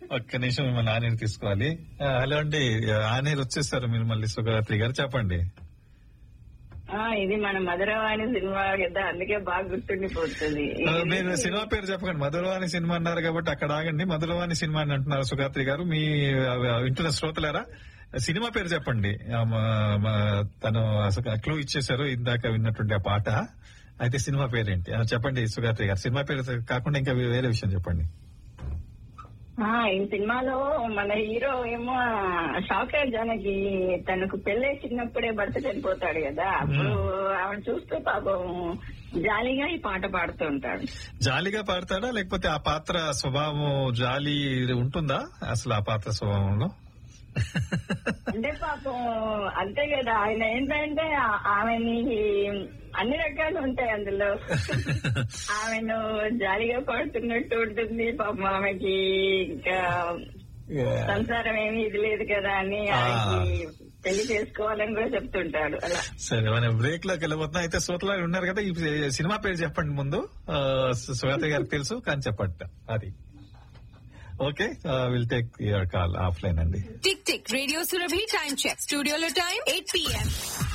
ఒక్క నిమిషం మిమ్మల్ని ఆనేరు తీసుకోవాలి ఆ, హలో అండి ఆనేరు వచ్చేసారు మీరు మళ్ళీ సుగరాత్రి గారు చెప్పండి ఆ ఇది మన మధురవాణి సినిమా కదా అందుకే బాగా గుర్తుండిపోతుంది ఆ, మీరు సినిమా పేరు చెప్పకండి మధురవాణి సినిమా అన్నారు కాబట్టి అక్కడ ఆగండి మధురవాణి సినిమా అని అంటున్నారు సుగాత్రి గారు మీ ఆ, వింటున్న శ్రోతలారా సినిమా పేరు చెప్పండి ఆ, మా- మా- తను అసలు క్లూ ఇచ్చేశారు ఇందాక విన్నటువంటి ఆ పాట అయితే సినిమా పేరేంటి ఆ, చెప్పండి సుగాత్రి గారు సినిమా పేరు కాకుండా ఇంకా వేరే విషయం చెప్పండి ఆ, ఈ సినిమాలో మన హీరో ఏమో షాకర్ జానకి తనకు పెళ్ళై చిన్నప్పుడే భర్త చనిపోతాడు కదా అప్పుడు ఆవిడ చూస్తూ పాపం జాలీగా ఈ పాట పాడుతూ ఉంటాడు జాలిగా పాడతాడా లేకపోతే ఆ పాత్ర స్వభావం జాలి ఉంటుందా అసలు ఆ పాత్ర స్వభావంలో అంటే పాపం అంతే కదా ఆయన ఏంటంటే ఆ- ఆమెని అన్ని రకాలు ఉంటాయి అందులో ఆమెను జాలీగా పాడుతున్నట్టు ఉంటుంది పాపం ఆమెకి ఇంకా సంసారం ఏమీ ఇది లేదు కదా అని ఆ. ఆమెకి పెళ్లి చేసుకోవాలని కూడా చెప్తుంటాడు అలా సరే మనం బ్రేక్ లోకి వెళ్ళబోతున్నాం అయితే శ్రోతలు ఉన్నారు కదా ఈ సినిమా పేరు చెప్పండి ముందు ఆ, సుగాత గారికి తెలుసు కానీ చెప్పండి అది okay will take your call offline అండి tick tick radio Surabhi time check స్టూడియోలో టైం ఎయిట్ పిఎం